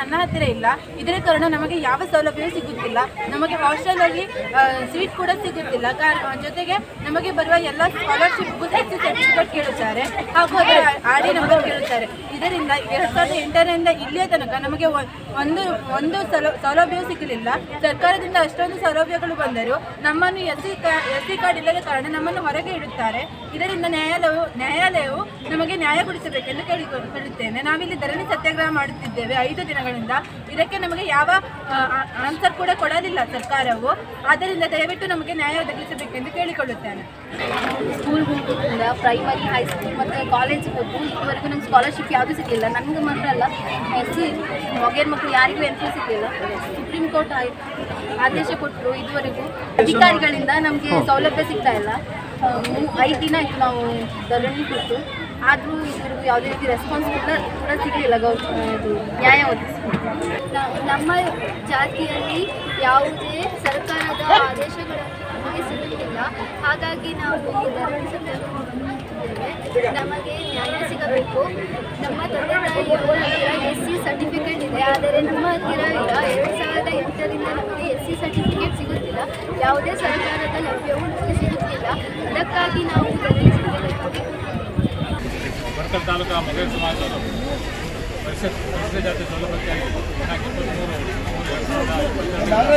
ನನ್ನ ಹತ್ತಿರ ಇಲ್ಲ ಇದರ ಕಾರಣ ನಮಗೆ ಯಾವ ಸೌಲಭ್ಯವೂ ಸಿಗುತ್ತಿಲ್ಲ ನಮಗೆ ಹಾಸ್ಟೆಲ್ ಅಲ್ಲಿ ಸೀಟ್ ಕೂಡ ಸಿಗುತ್ತಿಲ್ಲ ಕಾರಣ ಜೊತೆಗೆ ನಮಗೆ ಬರುವ ಎಲ್ಲ ಸ್ಕಾಲರ್ಶಿಪ್ಗೂ ಎಸ್ ಸರ್ಟಿಫಿಕೇಟ್ ಕೇಳುತ್ತಾರೆ ಹಾಗೂ ಅದರ ಆರ್ ಡಿ ನಂಬರ್ ಕೇಳುತ್ತಾರೆ ಇದರಿಂದ ಎರಡ್ ಸಾವಿರದ ಎಂಟರಿಂದ ಇಲ್ಲಿಯ ತನಕ ನಮಗೆ ಒ- ಒಂದು ಒಂದು ಸೌಲ- ಸೌಲಭ್ಯವೂ ಸಿಗಲಿಲ್ಲ ಸರ್ಕಾರದಿಂದ ಅಷ್ಟೊಂದು ಸೌಲಭ್ಯಗಳು ಬಂದರೂ ನಮ್ಮನ್ನು S C S C card ಇಲ್ಲದ ಕಾರಣ ನಮ್ಮನ್ನು ಹೊರಗೆ ಇಡುತ್ತಾರೆ ಇದರಿಂದ ನ್ಯಾಯಾಲಯವು ನ್ಯಾಯಾಲಯವು ನಮಗೆ ನ್ಯಾಯ ಕೊಡಿಸಬೇಕೆಂದು ಕೇಳಿಕೊಳ್ಳುತ್ತೇನೆ ನಾವಿಲ್ಲಿ ಧರಣಿ ಸತ್ಯಾಗ್ರಹ ಮಾಡುತ್ತಿದ್ದೇವೆ ಐದು ದಿನಗಳಿಂದ ಇದಕ್ಕೆ ನಮಗೆ ಯಾವ ಆನ್ಸರ್ ಕೂಡ ಕೊಡಲಿಲ್ಲ ಸರ್ಕಾರವು ಆದ್ದರಿಂದ ದಯವಿಟ್ಟು ನಮಗೆ ನ್ಯಾಯ ಒದಗಿಸಬೇಕೆಂದು ಕೇಳಿಕೊಳ್ಳುತ್ತೇನೆ ಸ್ಕೂಲ್ ಹೋಗೋದ್ರಿಂದ ಪ್ರೈಮರಿ ಹೈಸ್ಕೂಲ್ ಮತ್ತು ಕಾಲೇಜಿಗೆ ಹೋದ್ರು ಇದುವರೆಗೂ ನಂಗೆ ಸ್ಕಾಲರ್ಶಿಪ್ ಯಾವುದೂ ಸಿಗಲಿಲ್ಲ ನನಗೆ ಮಾತ್ರ ಅಲ್ಲ ಎಸ್ ಸಿ ಮೊಗೇರ್ ಮಕ್ಕಳು ಯಾರಿಗೂ ಎಂತೂ ಸಿಗಲಿಲ್ಲ ಸುಪ್ರೀಂ ಕೋರ್ಟ್ ಆಯ್- ಆದೇಶ ಕೊಟ್ಟರು ಇದುವರೆಗೂ ಅಧಿಕಾರಿಗಳಿಂದ ನಮಗೆ ಸೌಲಭ್ಯ ಸಿಗ್ತಾ ಇಲ್ಲ ಆ, ಮೂ- ಐದು ದಿನ ಆಯಿತು ನಾವು ಧರಣಿ ಕೊಟ್ಟು ಆದರೂ ಇದುವರೆಗೂ ಯಾವುದೇ ರೀತಿ ರೆಸ್ಪಾನ್ಸ್ ಕೂಡ ಕೂಡ ಸಿಗಲಿಲ್ಲ ಗೌ ಇದು ನ್ಯಾಯ ಒದಗಿಸ್ಕೊಂಡು ನಮ್ಮ ಜಾತಿಯಲ್ಲಿ ಯಾವುದೇ ಸರ್ಕಾರದ ಆದೇಶಗಳು ನಮಗೆ ಸಿಗುತ್ತಿಲ್ಲ ಹಾಗಾಗಿ ನಾವು ಈ ಧರಣಿ ಸತ್ಯಾಗ್ರಹವನ್ನು ಮಾಡುತ್ತಿದ್ದೇವೆ ನಮಗೆ ನ್ಯಾಯ ಸಿಗಬೇಕು ನಮ್ಮ ತಂದೆ ತಾಯಿಯವರ ಹತ್ತಿರ ಎಸ್ ಸಿ ಸರ್ಟಿಫಿಕೇಟ್ ಇದೆ ಆದರೆ ನಮ್ಮ ಹತ್ತಿರ ಇಲ್ಲ ಎರಡು ಸಾವಿರದ ಎಂಟರಿಂದ ನಮಗೆ ಎಸ್ ಸಿ ಸರ್ಟಿಫಿಕೇಟ್ ಸಿಗುತ್ತಿಲ್ಲ ಯಾವುದೇ ಸರ್ಕಾರದ ಲಭ್ಯವೂ ನಮಗೆ ಸಿಗುತ್ತಿಲ್ಲ ಅದಕ್ಕಾಗಿ ನಾವು ಧರಣಿ ಸತ್ಯಾಗ್ರಹಕ್ಕೆ ಬರ್ಕಲ್ ತಾಲೂಕಾ ಮಗರ ಸಮಾಜದವರು ಪರಿಷತ್ ಪರಿಶಿಷ್ಟ ಜಾತಿ ಸೌಲಭ್ಯಕ್ಕಾಗಿ ದಿನಾಂಕ ಇಪ್ಪತ್ತ್ಮೂರು ಮೂರು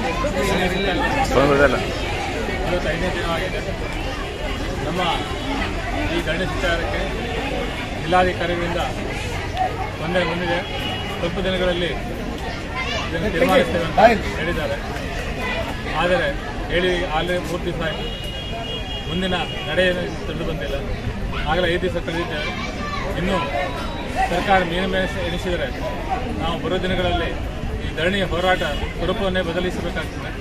ಎರಡು ಸಾವಿರದ ಇವತ್ತೈದನೇ ದಿನವಾಗಿದೆ ನಮ್ಮ ಈ ಧರಣಿ ಸತ್ಯಾಗ್ರಹಕ್ಕೆ ಜಿಲ್ಲಾಧಿಕಾರಿಗಳಿಂದ ತೊಂದರೆ ಬಂದಿದೆ ಸ್ವಲ್ಪ ದಿನಗಳಲ್ಲಿ ಇದನ್ನು ತೀರ್ಮಾನಿಸ್ತೇವೆ ಅಂತ ಹೇಳಿದ್ದಾರೆ ಆದರೆ ಹೇಳಿ ಆಲ್ರೆಡಿ ಮೂರು ದಿವಸ ಆಯಿತು ಮುಂದಿನ ನಡೆ ಏನು ತಿಳಿದು ಬಂದಿಲ್ಲ ಆಗಲೇ ಐದು ದಿವಸ ಕಳೆದಿದ್ದೇವೆ ಇನ್ನು ಸರ್ಕಾರ ಮೀನು ಮೇಸ ಎನಿಸಿದರೆ ನಾವು ಬರೋ ದಿನಗಳಲ್ಲಿ ಈ ಧರಣಿಯ ಹೋರಾಟ ಸ್ವರೂಪವನ್ನೇ ಬದಲಿಸಬೇಕಾಗ್ತದೆ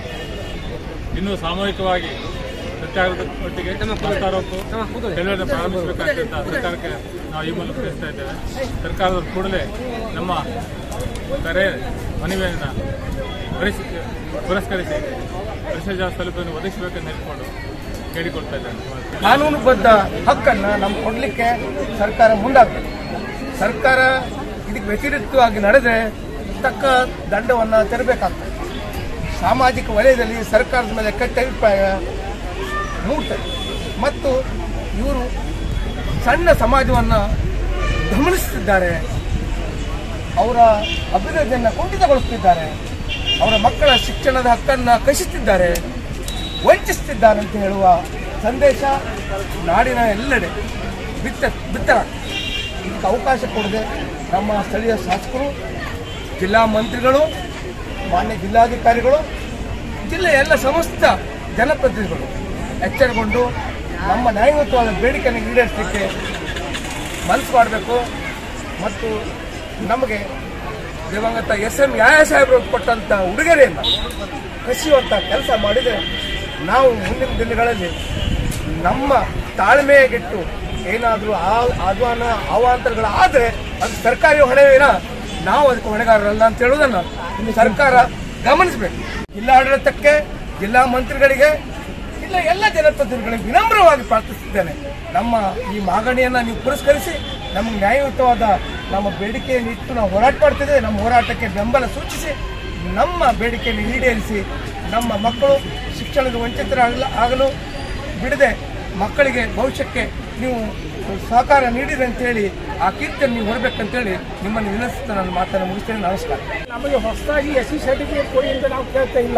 ಇನ್ನು ಸಾಮೂಹಿಕವಾಗಿ ಸತ್ಯಾಗ್ರಹದ ಒಟ್ಟಿಗೆ ಪ್ರಸ್ತಾರೋಪು ಚಳವಳಿಯನ್ನು ಪ್ರಾರಂಭಿಸಬೇಕಾಗ್ತದೆ ಅಂತ ಸರ್ಕಾರಕ್ಕೆ ನಾವು ಈ ಮೂಲಕ ತಿಳಿಸ್ತಾ ಇದ್ದೇವೆ ಸರ್ಕಾರದವರು ಕೂಡಲೇ ನಮ್ಮ ಕರೆ ಮನವಿಯನ್ನು ಪರಿಸಿ ಪುರಸ್ಕರಿಸಿ ಪರಿಶಿಷ್ಟ ಜಾತಿ ಸೌಲಭ್ಯವನ್ನು ಒದಗಿಸಬೇಕೆಂದು ಹೇಳಿಕೊಂಡು ಕೇಳಿಕೊಳ್ತಾ ಇದ್ದೇನೆ ಕಾನೂನುಬದ್ಧ ಹಕ್ಕನ್ನು ನಮ್ಗೆ ಕೊಡಲಿಕ್ಕೆ ಸರ್ಕಾರ ಮುಂದಾಗಬೇಕು ಸರ್ಕಾರ ಇದಕ್ಕೆ ವ್ಯತಿರಿಕ್ತವಾಗಿ ನಡೆದರೆ ತಕ್ಕ ದಂಡವನ್ನು ತೆರಬೇಕಾಗ್ತದೆ ಸಾಮಾಜಿಕ ವಲಯದಲ್ಲಿ ಸರ್ಕಾರದ ಮೇಲೆ ಕೆಟ್ಟ ಅಭಿಪ್ರಾಯ ಮೂಡ್ತದೆ ಮತ್ತು ಇವರು ಸಣ್ಣ ಸಮಾಜವನ್ನು ಗಮನಿಸುತ್ತಿದ್ದಾರೆ ಅವರ ಅಭಿವೃದ್ಧಿಯನ್ನು ಕುಂಠಿತಗೊಳಿಸುತ್ತಿದ್ದಾರೆ ಅವರ ಮಕ್ಕಳ ಶಿಕ್ಷಣದ ಹಕ್ಕನ್ನು ಕಸಿತಿದ್ದಾರೆ ವಂಚಿಸುತ್ತಿದ್ದಾರೆ ಅಂತ ಹೇಳುವ ಸಂದೇಶ ನಾಡಿನ ಎಲ್ಲೆಡೆ ಬಿತ್ತ ಬಿತ್ತಲಾಗ್ತದೆ ಇದಕ್ಕೆ ಅವಕಾಶ ಕೊಡದೆ ನಮ್ಮ ಸ್ಥಳೀಯ ಶಾಸಕರು ಜಿಲ್ಲಾ ಮಂತ್ರಿಗಳು ಮಾನ್ಯ ಜಿಲ್ಲಾಧಿಕಾರಿಗಳು ಜಿಲ್ಲೆಯ ಎಲ್ಲ ಸಮಸ್ತ ಜನಪ್ರತಿನಿಧಿಗಳು ಎಚ್ಚರಗೊಂಡು ನಮ್ಮ ನ್ಯಾಯಯುತವಾದ ಬೇಡಿಕೆಯನ್ನು ಈಡೇರಿಸಲಿಕ್ಕೆ ಮನಸ್ಸು ಮಾಡಬೇಕು ಮತ್ತು ನಮಗೆ ದಿವಂಗತ ಎಸ್ ಎಂ ಯಾಯ ಸಾಹೇಬರು ಕೊಟ್ಟಂತ ಉಡುಗೊರೆಯನ್ನು ಕಸಿಯುವಂಥ ಕೆಲಸ ಮಾಡಿದರೆ ನಾವು ಮುಂದಿನ ದಿನಗಳಲ್ಲಿ ನಮ್ಮ ತಾಳ್ಮೆಗಿಟ್ಟು ಏನಾದರೂ ಆ ಆಹ್ವಾನ ಅವಾಂತರಗಳು ಆದರೆ ಅದು ಸರ್ಕಾರಿ ಹೊಣೆವೇನ ನಾವು ಅದಕ್ಕೆ ಹೊಣೆಗಾರರಲ್ಲ ಅಂತ ಹೇಳುವುದನ್ನು ಇನ್ನು ಸರ್ಕಾರ ಗಮನಿಸಬೇಕು ಜಿಲ್ಲಾಡಳಿತಕ್ಕೆ ಜಿಲ್ಲಾ ಮಂತ್ರಿಗಳಿಗೆ ಇಲ್ಲ ಎಲ್ಲ ಜನಪ್ರತಿನಿಧಿಗಳಿಗೆ ವಿನಮ್ರವಾಗಿ ಪ್ರಾರ್ಥಿಸುತ್ತೇನೆ ನಮ್ಮ ಈ ಮಾಗಣಿಯನ್ನು ನೀವು ಪುರಸ್ಕರಿಸಿ ನಮಗೆ ನ್ಯಾಯಯುತವಾದ ನಮ್ಮ ಬೇಡಿಕೆಯನ್ನು ಇಟ್ಟು ನಾವು ಹೋರಾಟ ಮಾಡ್ತಿದ್ದೇವೆ ನಮ್ಮ ಹೋರಾಟಕ್ಕೆ ಬೆಂಬಲ ಸೂಚಿಸಿ ನಮ್ಮ ಬೇಡಿಕೆಯನ್ನು ಈಡೇರಿಸಿ ನಮ್ಮ ಮಕ್ಕಳು ಶಿಕ್ಷಣದ ವಂಚಿತರಾಗಲು ಆಗಲು ಬಿಡದೆ ಮಕ್ಕಳಿಗೆ ಭವಿಷ್ಯಕ್ಕೆ ನೀವು ಸಹಕಾರ ನೀಡಿದೆ ಅಂತೇಳಿ ಆ ಕೀರ್ತಿಯನ್ನು ನೀವು ಹೊರಬೇಕಂತೇಳಿ ನಿಮ್ಮನ್ನು ವಿನಂತಿಸ್ತಾ ನಾನು ಮಾತನ್ನು ಮುಗಿಸ್ತೇನೆ ನಮಸ್ಕಾರ ನಮಗೆ ಹೊಸದಾಗಿ ಎಸ್ ಸಿ ಸರ್ಟಿಫಿಕೇಟ್ ಕೊಡಿ ಅಂತ ನಾವು ಕೇಳ್ತಾ ಇಲ್ಲ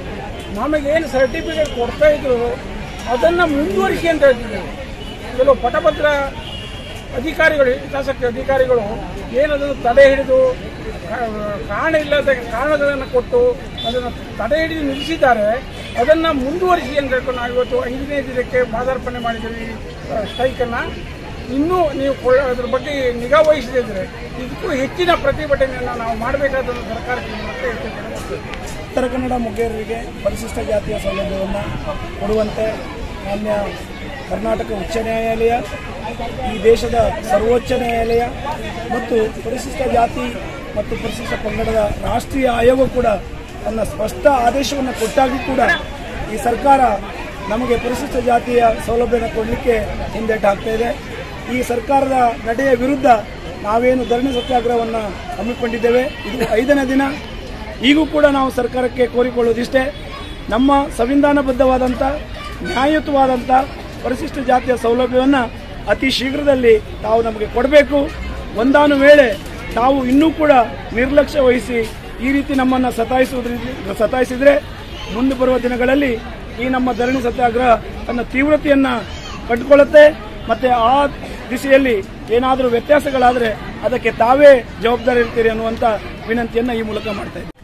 ನಮಗೇನು ಸರ್ಟಿಫಿಕೇಟ್ ಕೊಡ್ತಾ ಇದ್ರು ಅದನ್ನು ಮುಂದುವರಿಸಿ ಅಂತ ಹೇಳ್ತಿದ್ದೇವೆ ಕೆಲವು ಪಟಭದ್ರ ಅಧಿಕಾರಿಗಳು ಹಿತಾಸಕ್ತಿ ಅಧಿಕಾರಿಗಳು ಏನದನ್ನು ತಡೆ ಹಿಡಿದು ಕಾ- ಕಾರಣ ಇಲ್ಲದ ಕಾರಣಗಳನ್ನು ಕೊಟ್ಟು ಅದನ್ನು ತಡೆ ಹಿಡಿದು ನಿಲ್ಲಿಸಿದ್ದಾರೆ ಅದನ್ನು ಮುಂದುವರಿಸಿ ಅಂತ ಹೇಳ್ಕೊಂಡು ನಾವು ಇವತ್ತು ಐದನೇ ದಿನಕ್ಕೆ ಪಾದಾರ್ಪಣೆ ಮಾಡಿದ್ದೀವಿ ಸ್ಟ್ರೈಕನ್ನು ಇನ್ನೂ ನೀವು ಕೊಳ್ಳ- ಅದ್ರ ಬಗ್ಗೆ ನಿಗಾ ವಹಿಸದಿದ್ರೆ ಇದಕ್ಕೂ ಹೆಚ್ಚಿನ ಪ್ರತಿಭಟನೆಯನ್ನು ನಾವು ಮಾಡಬೇಕಾದ ಸರ್ಕಾರಕ್ಕೆ ಈ ಮೂಲಕ ಎಚ್ಚರಿಕೆ ಕೊಡ್ತೇವೆ. ಉತ್ತರ ಕನ್ನಡ ಮುಖೇರರಿಗೆ ಪರಿಶಿಷ್ಟ ಜಾತಿಯ ಸೌಲಭ್ಯವನ್ನು ಕೊಡುವಂತೆ ಮಾನ್ಯ ಕರ್ನಾಟಕ ಉಚ್ಚ ನ್ಯಾಯಾಲಯ ಈ ದೇಶದ ಸರ್ವೋಚ್ಚ ನ್ಯಾಯಾಲಯ ಮತ್ತು ಪರಿಶಿಷ್ಟ ಜಾತಿ ಮತ್ತು ಪರಿಶಿಷ್ಟ ಪಂಗಡದ ರಾಷ್ಟ್ರೀಯ ಆಯೋಗ ಕೂಡ ತನ್ನ ಸ್ಪಷ್ಟ ಆದೇಶವನ್ನು ಕೊಟ್ಟಾಗೂ ಕೂಡ ಈ ಸರ್ಕಾರ ನಮಗೆ ಪರಿಶಿಷ್ಟ ಜಾತಿಯ ಸೌಲಭ್ಯನ ಕೊಡಲಿಕ್ಕೆ ಹಿಂದೇಟು ಹಾಕ್ತಾ ಇದೆ ಈ ಸರ್ಕಾರದ ನಡೆಯ ವಿರುದ್ಧ ನಾವೇನು ಧರಣಿ ಸತ್ಯಾಗ್ರಹವನ್ನು ಹಮ್ಮಿಕೊಂಡಿದ್ದೇವೆ ಇದು ಐದನೇ ದಿನ ಈಗೂ ಕೂಡ ನಾವು ಸರ್ಕಾರಕ್ಕೆ ಕೋರಿಕೊಳ್ಳೋದಿಷ್ಟೇ ನಮ್ಮ ಸಂವಿಧಾನಬದ್ಧವಾದಂಥ ನ್ಯಾಯಯುತವಾದಂಥ ಪರಿಶಿಷ್ಟ ಜಾತಿಯ ಸೌಲಭ್ಯವನ್ನು ಅತಿ ಶೀಘ್ರದಲ್ಲಿ ತಾವು ನಮಗೆ ಕೊಡಬೇಕು ಒಂದಾನು ವೇಳೆ ತಾವು ಇನ್ನೂ ಕೂಡ ನಿರ್ಲಕ್ಷ್ಯ ವಹಿಸಿ ಈ ರೀತಿ ನಮ್ಮನ್ನು ಸತಾಯಿಸುವುದರಿಂದ ಸತಾಯಿಸಿದರೆ ಮುಂದೆ ಬರುವ ದಿನಗಳಲ್ಲಿ ಈ ನಮ್ಮ ಧರಣಿ ಸತ್ಯಾಗ್ರಹ ತನ್ನ ತೀವ್ರತೆಯನ್ನು ಕಂಡುಕೊಳ್ಳುತ್ತೆ ಮತ್ತೆ ಆ ದಿಸೆಯಲ್ಲಿ ಏನಾದರೂ ವ್ಯತ್ಯಾಸಗಳಾದರೆ ಅದಕ್ಕೆ ತಾವೇ ಜವಾಬ್ದಾರಿ ಇರ್ತೀರಿ ಅನ್ನುವಂಥ ವಿನಂತಿಯನ್ನು ಈ ಮೂಲಕ ಮಾಡ್ತಾ ಇದ್ದೀನಿ